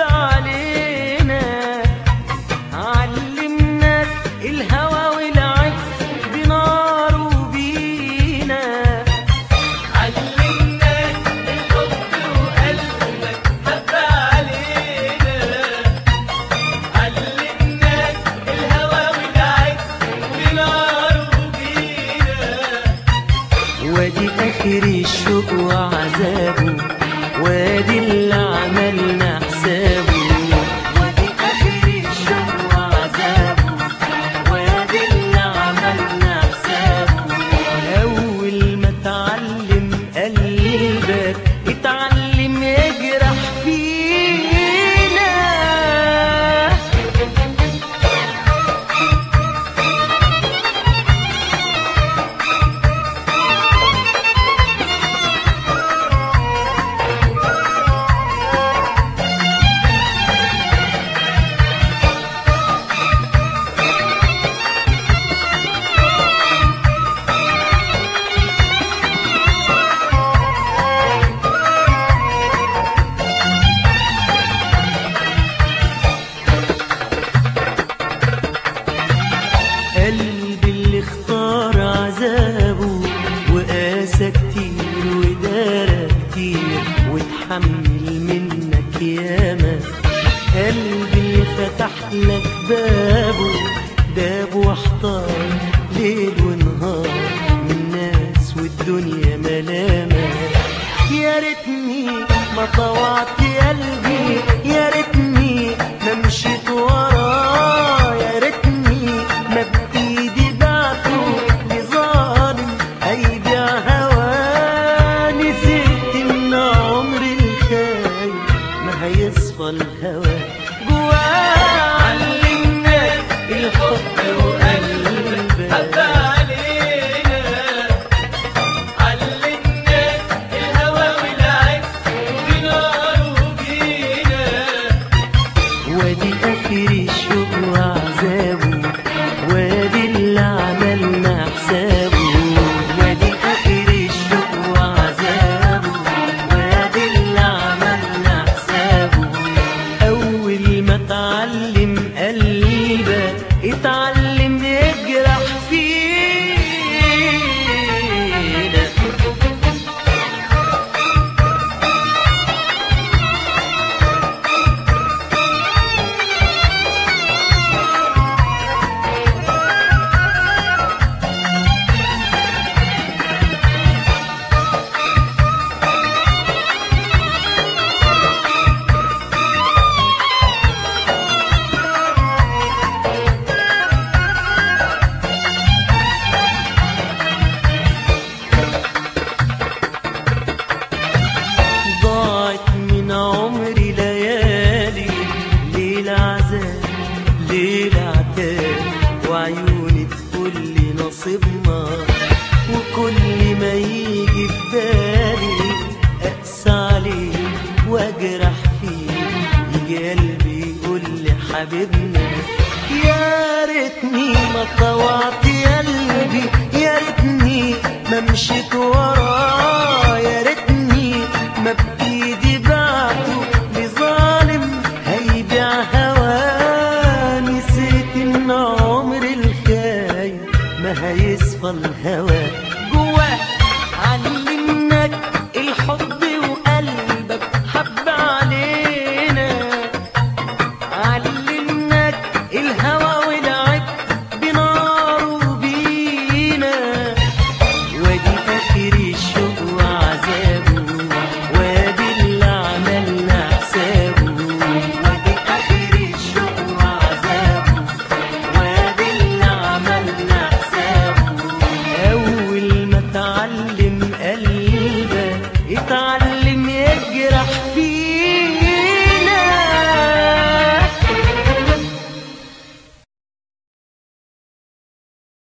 علينا علمنا الهوى والعين بنار وبينا علمنا الحب وقلبك حب علينا علمنا الهوى والعين بنار وبينا وادي اخر الشوق وعذابه وادي اللي عملنا حسابه وادي اخر الشوق وعذابه وادي اللي عملنا حسابه اول ما اتعلم قلبك اتعلم يجرح فينا قلبي اللي اختار عذابه وقاسى كتير ودارى كتير واتحمل منك ياما قلبي اللي فتح لك بابه داب واحتار ليل ونهار من ناس والدنيا ملامة يا ريتني ما طوعت قلبي يا ريتني ما مشيت وراه يا ريتني ما بايدي بعته لظالم هيبيع هواه نسيت ان عمري الخايب ما هيصفى الهوى جواه علمناك الحب وقلبك حب علينا علمنا الهوى والعين بنار وبينا وادي اخر الشوق وعذابه وادي اللي عملنا حسابه وادي اخر الشوق وعذابه وادي اللي عملنا حسابه اول ما اتعلم قلبك اتعلم يجرح فينا ضاعت من عمري ليالي ليل عذاب ليل عتاب وعيوني تقول لي نصيبنا وكل ما يجي في بالي اقسى عليه واجرح فيه يجي قلبي يقول لي حبيبنا يا ريتني ما طوعت قلبي يا ريتني ما مشيت وراه يا ريتني ما بايدي بعته لظالم هيبيع هواه نسيت ان عمري الخايب ما هيصفى الهوى جواه علمناك الحب وقلبك حب علينا علمناك الهوى والعب بنار وبينا وادي اخر الشوق وعذابه وادي اللي عملنا حسابه وادي اخر الشوق وعذابه وادي اللي عملنا حسابه اول ما اتعلم قلبك اتعلم يجرح فيه